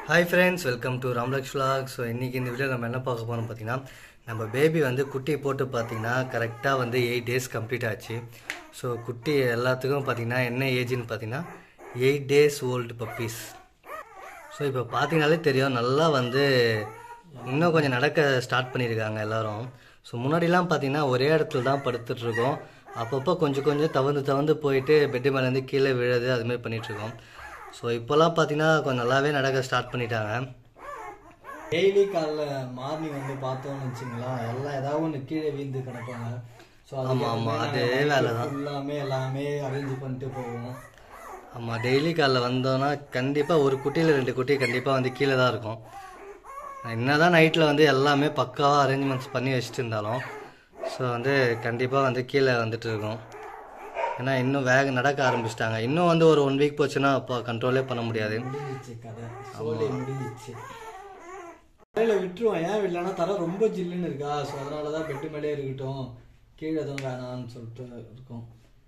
Hi friends welcome to ராம்லக்ஸ் vlog so இன்றைக்கி இந்த வீடியோ நம்ம என்ன பார்க்க போகிறோம் பார்த்தீங்கன்னா நம்ம பேபி வந்து குட்டி போட்டு பார்த்தீங்கன்னா கரெக்டாக வந்து எயிட் டேஸ் கம்ப்ளீட் ஆச்சு ஸோ குட்டி எல்லாத்துக்கும் பார்த்தீங்கன்னா என்ன ஏஜ்னு பார்த்தீங்கன்னா eight days old puppies so இப்போ பார்த்தீங்கனாலே தெரியும் நல்லா வந்து இன்னும் கொஞ்சம் நடக்க ஸ்டார்ட் பண்ணியிருக்காங்க எல்லாரும் ஸோ முன்னாடிலாம் பார்த்தீங்கன்னா ஒரே இடத்துல தான் படுத்துட்டு இருக்கோம் அப்பப்போ கொஞ்சம் கொஞ்சம் தவந்து தவந்து போயிட்டு பெட்டு மேலேருந்து கீழே விழுது அதுமாரி பண்ணிகிட்ருக்கோம் ஸோ இப்போல்லாம் பார்த்தீங்கன்னா கொஞ்சம் நல்லாவே நடக்க ஸ்டார்ட் பண்ணிட்டாங்க டெய்லி காலைல மார்னிங் வந்து பார்த்தோம்னு வச்சுங்களா எல்லாம் ஏதாவது ஒன்று கீழே வீழ்ந்து கிடப்பாங்க ஸோ ஆமா, ஆமா, அதே வேலை தான். எல்லாமே எல்லாமே அரேஞ்ச் பண்ணிட்டு போவோம் ஆமாம் டெய்லி காலைல வந்தோன்னா கண்டிப்பாக ஒரு குட்டியில் ரெண்டு குட்டி கண்டிப்பாக வந்து கீழே தான் இருக்கும் என்னதான் நைட்டில் வந்து எல்லாமே பக்காவாக அரேஞ்ச்மெண்ட்ஸ் பண்ணி வச்சுட்டு இருந்தாலும் ஸோ வந்து கண்டிப்பாக வந்து கீழே வந்துட்டு இருக்கும் ஏன்னா இன்னும் வேக நடக்க ஆரம்பிச்சிட்டாங்க இன்னும் வந்து ஒரு ஒன் வீக் போச்சுன்னா அப்போ கண்ட்ரோலே பண்ண முடியாது முடிஞ்சிச்சு கதை சோழி முடிஞ்சிச்சு தலையில விட்டுருவோம் ஏன் விடலன்னா தர ரொம்ப ஜில்லுன்னு இருக்கா ஸோ அதனால தான் பெட்டு மேலே இருக்கட்டும் கீழே எதுவும் வேணாம்னு சொல்லிட்டு இருக்கோம்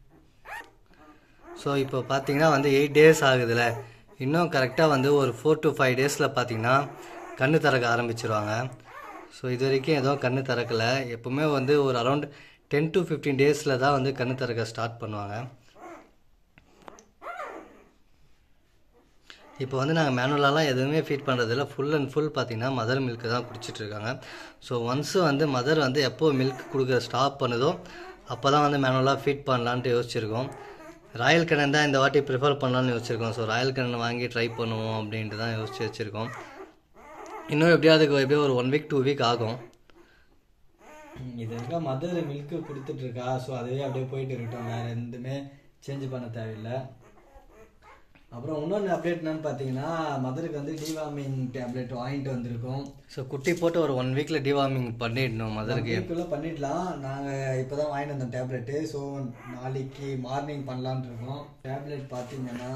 ஸோ இப்போ பார்த்தீங்கன்னா வந்து எயிட் டேஸ் ஆகுதுல்ல இன்னும் கரெக்டாக வந்து ஒரு ஃபோர் டு ஃபைவ் டேஸில் பார்த்தீங்கன்னா கண்ணு திறக்க ஆரம்பிச்சிருவாங்க ஸோ இது வரைக்கும் எதுவும் கண்ணு திறக்கலை எப்பவுமே வந்து ஒரு அரௌண்ட் டென் டு ஃபிஃப்டீன் டேஸில் தான் வந்து கண்ணு திறக்க ஸ்டார்ட் பண்ணுவாங்க இப்போ வந்து நாங்கள் மேனுவலாலாம் எதுவுமே ஃபீட் பண்ணுறதில்ல ஃபுல் அண்ட் ஃபுல் பார்த்தீங்கன்னா மதர் மில்க் தான் குடிச்சிட்டு இருக்காங்க ஸோ ஒன்ஸு வந்து மதர் வந்து எப்போ மில்க் கொடுக்க ஸ்டாப் பண்ணுதோ அப்போ தான் வந்து மேனுவலாக ஃபீட் பண்ணலான்ட்டு யோசிச்சிருக்கோம் ராயல் கண்ணன் தான் இந்த வாட்டி ப்ரிஃபர் பண்ணலான்னு யோசிச்சிருக்கோம் ஸோ ராயல் கண்ணன் வாங்கி ட்ரை பண்ணுவோம் அப்படின்ட்டு தான் யோசிச்சு வச்சுருக்கோம் இன்னும் எப்படியும் அதுக்கு எப்படியும் ஒரு ஒன் வீக் டூ வீக் ஆகும் ம், இது இருக்க மதர் மில்க் கொடுத்துட்டு இருக்கா ஸோ அதுவே அப்படியே போயிட்டு இருக்கட்டும் வேற எதுவுமே சேஞ்ச் பண்ண தேவையில்லை அப்புறம் இன்னொன்று அப்டேட் என்னன்னு பார்த்தீங்கன்னா மதருக்கு வந்து டிவார்மிங் டேப்லெட் வாங்கிட்டு வந்திருக்கோம் ஸோ குட்டி போட்டு ஒரு ஒன் வீக்கில் டிவார்மிங் பண்ணிடணும் மதருக்கு வீக்குள்ள பண்ணிடலாம் நாங்கள் இப்போ தான் வாங்கிட்டு வந்தோம் டேப்லெட்டு ஸோ நாளைக்கு மார்னிங் பண்ணலான்னு இருக்கோம் டேப்லெட் பார்த்தீங்கன்னா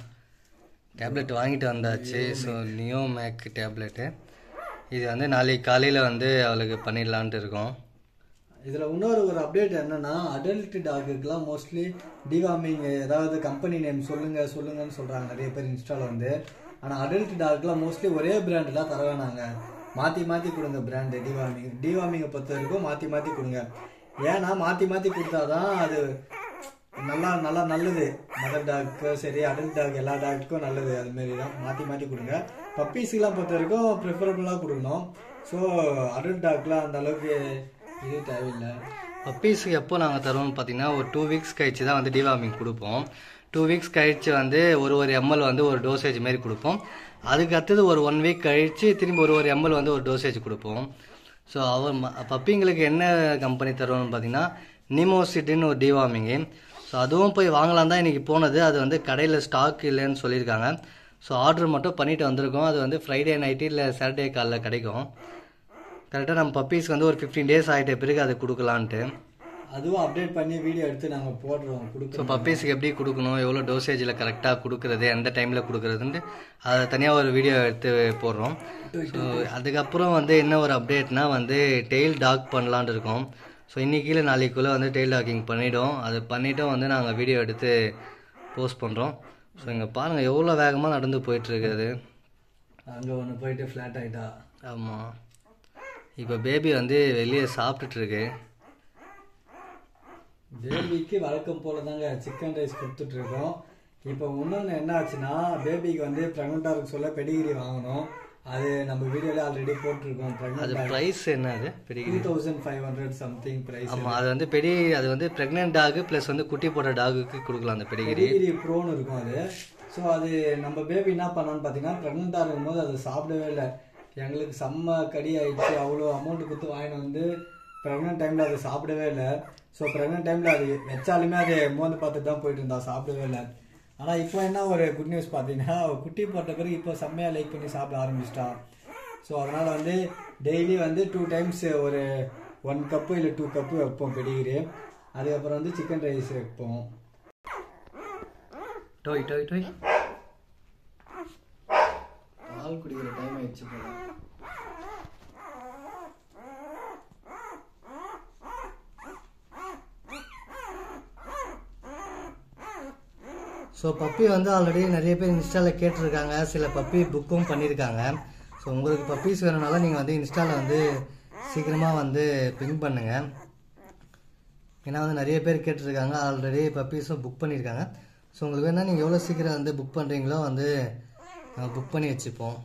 டேப்லெட் வாங்கிட்டு வந்தாச்சு ஸோ நியோ மேக் டேப்லெட்டு இது வந்து நாளைக்கு காலையில் வந்து அவளுக்கு பண்ணிடலான்ட்டு இருக்கோம் இதில் இன்னொரு ஒரு அப்டேட் என்னன்னா அடல்ட் டாகுக்கெலாம் மோஸ்ட்லி டிவார்மிங் ஏதாவது கம்பெனி நேம் சொல்லுங்க சொல்லுங்கன்னு சொல்கிறாங்க நிறைய பேர் இன்ஸ்டால வந்து ஆனால் அடல்ட் டாகுக்கெலாம் மோஸ்ட்லி ஒரே பிராண்டெலாம் தர வேணாங்க மாற்றி மாற்றி கொடுங்க பிராண்டு டிவார்மிங் டிவார்மிங்கை பொறுத்த வரைக்கும் மாற்றி மாற்றி கொடுங்க ஏன்னா மாற்றி மாற்றி கொடுத்தாதான் அது நல்லா நல்லா நல்லது மதர் டாக்கு சரி அடல்ட் டாக் எல்லா டாக்குக்கும் நல்லது அது மாதிரி தான் மாற்றி மாற்றி கொடுங்க பப்பீஸ்க்கெலாம் பொறுத்த வரைக்கும் ப்ரிஃபரபுளாக கொடுக்கணும் ஸோ அடல்ட் டாக்லாம் அந்த அளவுக்கு இது தேவையில்லை பப்பீஸுக்கு எப்போ நாங்கள் தருவோம்னு பார்த்தீங்கன்னா ஒரு டூ வீக்ஸ் கழிச்சு தான் வந்து டிவார்மிங் கொடுப்போம் டூ வீக்ஸ் கழிச்சு வந்து ஒரு ஒரு எம்எல் வந்து ஒரு டோசேஜ் மாரி கொடுப்போம் அதுக்கு அடுத்தது ஒரு ஒன் வீக் கழிச்சு திரும்பி ஒரு ஒரு எம்எல் வந்து ஒரு டோசேஜ் கொடுப்போம் ஸோ அவர் ம- பப்பிங்களுக்கு என்ன கம்பெனி தருவோம்னு பார்த்தீங்கன்னா நிமோசிட்டின்னு ஒரு டிவார்மிங்கு ஸோ அதுவும் போய் வாங்கலாம் தான் இன்றைக்கி போனது அது வந்து கடையில் ஸ்டாக் இல்லைன்னு சொல்லியிருக்காங்க ஸோ ஆர்டர் மட்டும் பண்ணிட்டு வந்திருக்கோம் அது வந்து ஃப்ரைடே நைட்டு இல்லை சாட்டர்டே காலைல கிடைக்கும் கரெக்டாக நம்ம பப்பீஸ்க்கு வந்து ஒரு ஃபிஃப்டீன் டேஸ் ஆகிட்ட பிறகு அது கொடுக்கலான்ட்டு அதுவும் அப்டேட் பண்ணி வீடியோ எடுத்து நாங்கள் போடுறோம் ஸோ கொடுக்குறோம் பப்பீஸ்க்கு எப்படி கொடுக்கணும் எவ்வளோ டோசேஜில் கரெக்டாக கொடுக்குறது எந்த டைமில் கொடுக்குறதுன்ட்டு அதை தனியாக ஒரு வீடியோ எடுத்து போடுறோம் ஸோ அதுக்கப்புறம் வந்து என்ன ஒரு அப்டேட்னா வந்து டெய்ல் டாக் பண்ணலான்னு இருக்கோம் ஸோ இன்னைக்கு நாளைக்குள்ளே வந்து டெய்ல் டாக்கிங் பண்ணிவிடும் அது பண்ணிவிட்டும் வந்து நாங்கள் வீடியோ எடுத்து போஸ்ட் பண்ணுறோம் ஸோ இங்கே பாருங்கள் எவ்வளோ வேகமாக நடந்து போயிட்டுருக்குது அங்கே ஒன்று போயிட்டு ஃப்ளாட் ஆகிட்டா ஆமாம் இப்போ பேபி வந்து வெளியே சாப்பிட்டுட்டு இருக்கு பேபிக்கு வழக்கம் போல தாங்க சிக்கன் ரைஸ் கொடுத்துட்டு இருக்கோம் இப்போ இன்னொன்று என்ன ஆச்சுன்னா பேபிக்கு வந்து ப்ரெக்னெண்ட்டாக இருக்க சொல்ல பெடிகிரி வாங்கணும் அது நம்ம வீடியோல ஆல்ரெடி போட்டிருக்கோம் அது ப்ரெக்னெண்ட் ப்ரைஸ் என்ன அது பெரிய two thousand five hundred something price ஆமாம் அது வந்து பெரிய அது வந்து ப்ரெக்னென்ட் டாக் ப்ளஸ் வந்து குட்டி போட்ட டாகுக்கு கொடுக்கலாம் அந்த பெடிகிரி பெடிகிரி ப்ரோன்னு இருக்கும் அது ஸோ அது நம்ம பேபி என்ன பண்ணோன்னு பார்த்தீங்கன்னா ப்ரெக்னெண்ட்டாக இருக்கும்போது அது சாப்பிடவே இல்லை எங்களுக்கு செம்ம கடி ஆயிடுச்சு அவ்வளோ அமௌண்ட் கொடுத்து வாங்கிட்டு வந்து ப்ரெக்னென்ட் டைமில் அது சாப்பிடவே இல்லை ஸோ ப்ரெக்னென்ட் டைமில் அது வச்சாலுமே அது மோந்து பார்த்துட்டு தான் போயிட்டு இருந்தா சாப்பிடவே இல்லை ஆனால் இப்போ என்ன ஒரு குட் நியூஸ் பார்த்தீங்கன்னா அவ குட்டி போட்ட பிறகு இப்போ செம்மையாக லைக் பண்ணி சாப்பிட ஆரம்பிச்சிட்டா ஸோ அதனால் வந்து டெய்லி வந்து டூ டைம்ஸ் ஒரு ஒன் கப்பு இல்லை டூ கப்பு வைப்போம் பெடிகிரி அதுக்கப்புறம் வந்து சிக்கன் ரைஸ் வைப்போம் டோய் டோய் டோய் பால் குடிக்கிற டைம் ஆயிடுச்சு போல ஸோ ஸோ பப்பி வந்து ஆல்ரெடி நிறைய பேர் இன்ஸ்டாவில் கேட்டிருக்காங்க சில பப்பி புக்கும் பண்ணியிருக்காங்க ஸோ உங்களுக்கு பப்பீஸ் வேணும்னாலும் நீங்கள் வந்து இன்ஸ்டாவில் வந்து சீக்கிரமாக வந்து பிங் பண்ணுங்கள் ஏன்னா வந்து நிறைய பேர் கேட்டிருக்காங்க ஆல்ரெடி பப்பீஸும் புக் பண்ணியிருக்காங்க ஸோ உங்களுக்கு வேணால் நீங்கள் எவ்வளோ சீக்கிரம் வந்து புக் பண்ணுறீங்களோ வந்து புக் பண்ணி வச்சுப்போம்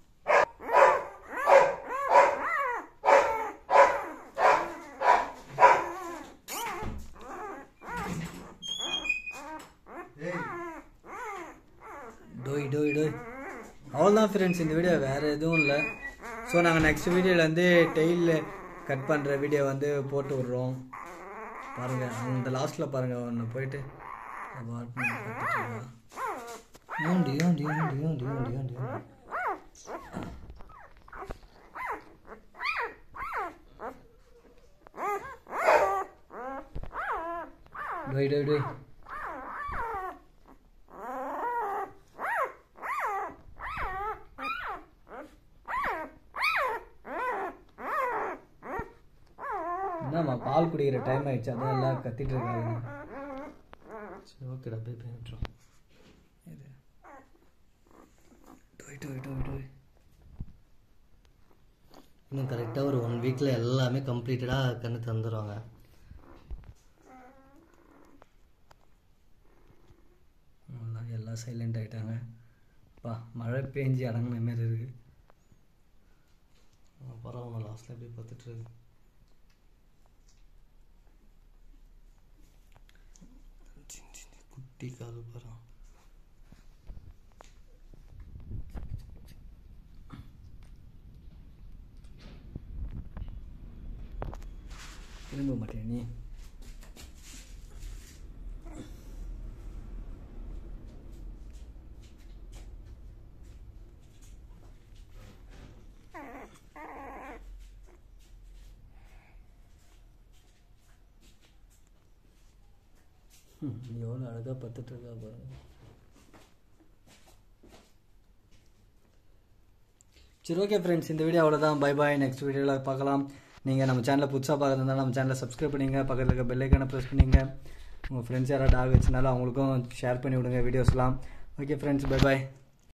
டோய் டோய் டோய் அவ்வளோதான் ஃப்ரெண்ட்ஸ் இந்த வீடியோ வேறு எதுவும் இல்லை ஸோ நாங்கள் நெக்ஸ்ட் வீடியோவில் வந்து டெய்லில் கட் பண்ணுற வீடியோ வந்து போட்டு விட்றோம் பாருங்கள் அந்த லாஸ்ட்டில் பாருங்கள் ஒன்று போயிட்டு ஏன்டி ஏன்டி ஏன்டி ஏன்டி ஏன்டி ஏன்டி டோய் டோய் டோய் என்னம்மா பால் குடிக்கிற டைம் ஆயிடுச்சு அதான் எல்லாம் கத்திட்டு இருக்காங்க சரி ஓகேடா போய் போய் விட்டுரும் இது டோய் டோய் டோய் டோய் இன்னும் கரெக்டாக ஒரு ஒன் வீக்கில் எல்லாமே கம்ப்ளீட்டடாக கண்ணு தந்துடுவாங்க எல்லாம் எல்லாம் சைலண்ட் ஆயிட்டாங்க பா மழை பேஞ்சு அடங்கின மாதிரி இருக்கு பரவாயில்ல லாஸ்ட்டில் அப்படியே பார்த்துட்டு இருக்கு குட்டி கால் பரம் திரும்ப மாட்டேன் நீ ம், எவ்வளோ அழகாக பார்த்துட்டு இருக்கா பாருங்க சரி ஓகே ஃப்ரெண்ட்ஸ் இந்த வீடியோ அவ்வளோதான் பை பாய் நெக்ஸ்ட் வீடியோவில் பார்க்கலாம் நீங்கள் நம்ம சேனலில் புதுசாக பார்க்குறதுனால நம்ம சேனலை சப்ஸ்கிரைப் பண்ணிங்க பக்கத்தில் இருக்க பெல்லைக்கான ப்ரெஸ் பண்ணிங்க உங்கள் ஃப்ரெண்ட்ஸ் யாராவது டாக் வச்சுனாலும் அவங்களுக்கும் ஷேர் பண்ணி விடுங்க வீடியோஸ்லாம் ஓகே ஃப்ரெண்ட்ஸ் பை பாய்